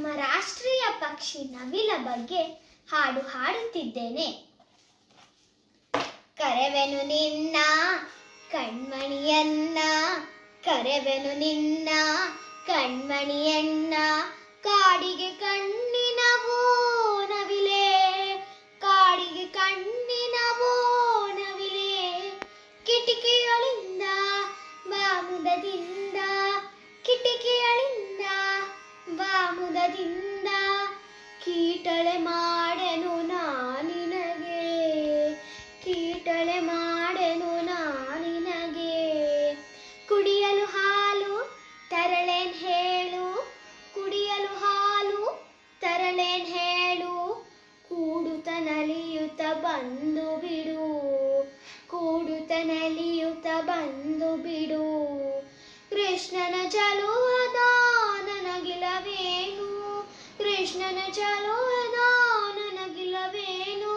ರಾಷ್ಟ್ರೀಯ ಪಕ್ಷಿ ನವಿಲ ಬಗ್ಗೆ ಹಾಡು ಹಾಡುತ್ತಿದ್ದೇನೆ ಕರೆವೆನು ನಿನ್ನ ಕಣ್ಮಣಿಯನ್ನ ಕರೆವೆನು ನಿನ್ನ ಕಣ್ಮಣಿಯನ್ನ ಕಾಡಿಗೆ ಕಣ್ಣಿನವೋ ನವಿಲೆ ಕಾಡಿಗೆ ಕಣ್ಣಿನವೋ ನವಿಲೆ ಕಿಟಿಕಿಗಳಿಂದ ಬಾಮುದದಿಂದ ಕಿಟಿಕಿಗಳಿಂದ ಬಾಮುದದಿಂದ ಕೀಟಳೆ ಮಾಡೆನು ನಾನಿನಗೆ ಕೀಟಳೆ ಮಾಡೆನು ನಾನಿನಗೆ ಕುಡಿಯಲು ಹಾಲು ತರಳೇನ್ ಹೇಳು ಕುಡಿಯಲು ಹಾಲು ತರಳೇನ್ ಹೇಳು ಕೂಡುತ್ತ ನಲಿಯುತ್ತ ಬಂದು ಬಿಡು ಕೂಡುತ್ತ ನಲಿಯುತ್ತ ಬಂದು ಬಿಡು ಕೃಷ್ಣನ ಚಲುವದ ನನಗಿಲವೇನು ಕೃಷ್ಣನ ಚಲುವದ ನನಗಿಲವೇನು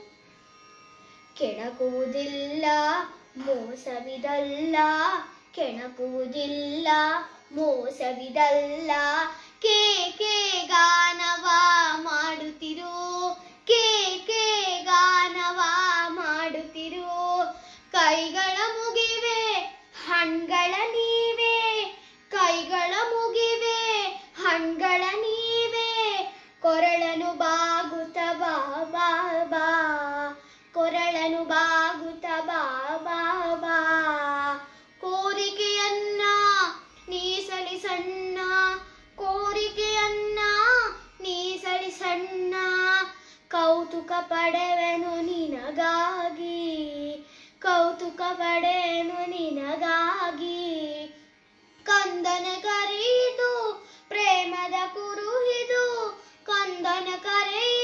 ಕೆಣಕುವುದಿಲ್ಲ ಮೋಸವಿದಲ್ಲ ಕೆಣಕುವುದಿಲ್ಲ ಮೋಸವಿದಲ್ಲ ಕೇ ಕೇ ಗಾನವ ಮಾಡುತ್ತಿರು ಕೇ ಕೇ ಗಾನವ ಮಾಡುತ್ತಿರು ಕೈಗಳ ಮುಗಿವೆ ಹಣ್ಗಳ ನೀವೇ ಕೈಗಳ ಮುಗಿವೆ ಹಣ್ಗಳ ನೀವೇ ಕೊರಳನು ಬಾಗುತ್ತ ಬಾ ಬಾ ಬಾ ಕೊರಳನು ಬಾಗುತ್ತ ಬಾ ಬಾ ಬಾ ಕೋರಿಕೆಯನ್ನ ನೀಸಲಿ ಸಣ್ಣ ಕೋರಿಕೆಯನ್ನ ನೀಸಲಿ ಸಣ್ಣ ಕೌತುಕ ಪಡೆವೆನು ನಿನಗಾಗಿ ಕೌತುಕ ಪಡೆನು ನಿನಗಾಗಿ ಕಂದನ ಕರೆಯಿತು ಪ್ರೇಮದ ಕುರುಹಿದು ಕಂದನ ಕರೆಯಿತು